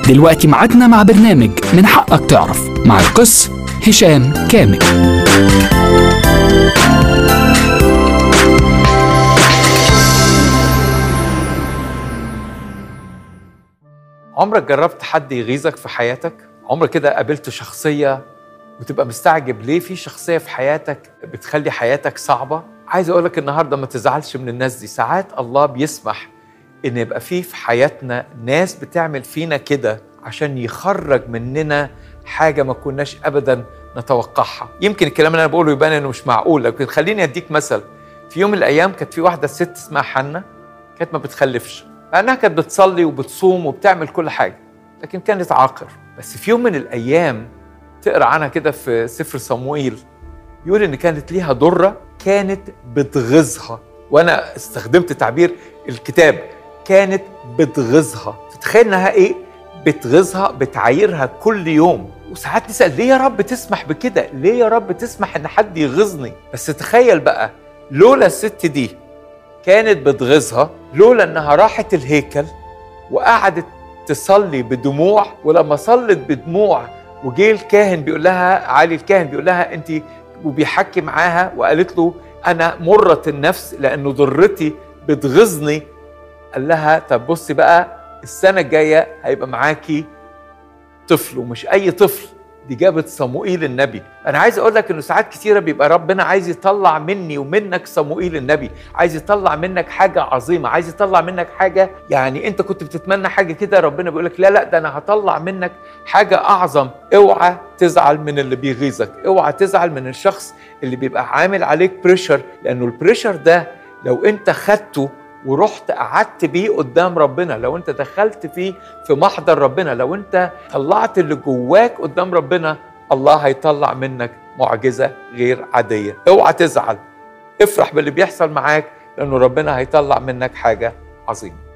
دلوقتي ميعادنا مع برنامج من حقك تعرف مع القس هشام كامل عمرك جربت حد يغيظك في حياتك؟ عمرك كده قابلت شخصية وتبقى مستعجب ليه في شخصية في حياتك بتخلي حياتك صعبة؟ عايز أقولك النهاردة ما تزعلش من الناس دي ساعات الله بيسمح إن يبقى فيه في حياتنا ناس بتعمل فينا كده عشان يخرج مننا حاجة ما كناش أبدا نتوقعها يمكن الكلام اللي أنا بقوله يبان إنه مش معقول لكن خليني أديك مثل في يوم من الأيام كانت في واحدة ست اسمها حنة كانت ما بتخلفش لأنها كانت بتصلي وبتصوم وبتعمل كل حاجة لكن كانت عاقر بس في يوم من الأيام تقرأ عنها كده في سفر صموئيل يقول إن كانت ليها ضرة كانت بتغيظها وأنا استخدمت تعبير الكتاب كانت بتغيظها تتخيل إنها إيه؟ بتغيظها بتعايرها كل يوم وساعات نسأل ليه يا رب تسمح بكده؟ ليه يا رب تسمح إن حد يغيظني؟ بس تخيل بقى لولا الست دي كانت بتغيظها لولا انها راحت الهيكل وقعدت تصلي بدموع ولما صلت بدموع وجه الكاهن بيقول لها علي الكاهن بيقول لها انت وبيحكي معاها وقالت له انا مرة النفس لانه ضرتي بتغيظني قال لها طب بصي بقى السنة الجاية هيبقى معاكي طفل ومش اي طفل دي جابت صموئيل النبي انا عايز اقول لك انه ساعات كتيره بيبقى ربنا عايز يطلع مني ومنك صموئيل النبي عايز يطلع منك حاجه عظيمه عايز يطلع منك حاجه يعني انت كنت بتتمنى حاجه كده ربنا بيقول لك لا لا ده انا هطلع منك حاجه اعظم اوعى تزعل من اللي بيغيظك اوعى تزعل من الشخص اللي بيبقى عامل عليك بريشر لانه البريشر ده لو انت خدته ورحت قعدت بيه قدام ربنا لو انت دخلت فيه في محضر ربنا لو انت طلعت اللي جواك قدام ربنا الله هيطلع منك معجزة غير عادية اوعى تزعل افرح باللي بيحصل معاك لانه ربنا هيطلع منك حاجة عظيمة